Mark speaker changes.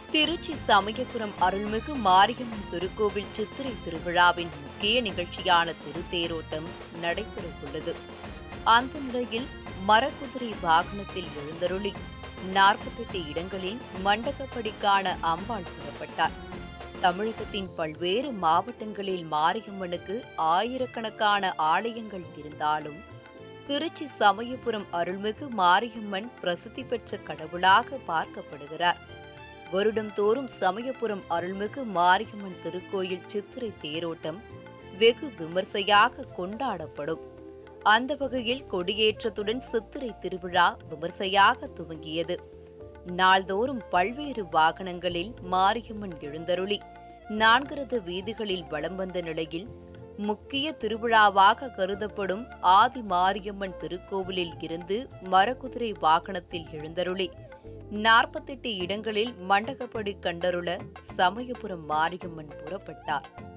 Speaker 1: திருச்சி சமயபுரம் அருள்மிகு மாரியம்மன் திருக்கோவில் சித்திரை திருவிழாவின் முக்கிய நிகழ்ச்சியான திருத்தேரோட்டம் நடைபெறவுள்ளது அந்த நிலையில் மரக்குதிரை வாகனத்தில் எழுந்தருளி நாற்பத்தெட்டு இடங்களில் மண்டகப்படிக்கான அம்பாள் புறப்பட்டார் தமிழகத்தின் பல்வேறு மாவட்டங்களில் மாரியம்மனுக்கு ஆயிரக்கணக்கான ஆலயங்கள் இருந்தாலும் திருச்சி சமயபுரம் அருள்மிகு மாரியம்மன் பிரசித்தி பெற்ற கடவுளாக பார்க்கப்படுகிறார் வருடந்தோறும் சமயபுரம் அருள்மிகு மாரியம்மன் திருக்கோயில் சித்திரை தேரோட்டம் வெகு விமர்சையாக கொண்டாடப்படும் அந்த வகையில் கொடியேற்றத்துடன் சித்திரை திருவிழா விமர்சையாக துவங்கியது நாள்தோறும் பல்வேறு வாகனங்களில் மாரியம்மன் எழுந்தருளி நான்கரது வீதிகளில் வலம் வந்த நிலையில் முக்கிய திருவிழாவாக கருதப்படும் ஆதி மாரியம்மன் திருக்கோவிலில் இருந்து மரக்குதிரை வாகனத்தில் எழுந்தருளி நாற்பத்தெட்டு இடங்களில் மண்டகப்படி கண்டருள சமயபுரம் மாரியம்மன் புறப்பட்டார்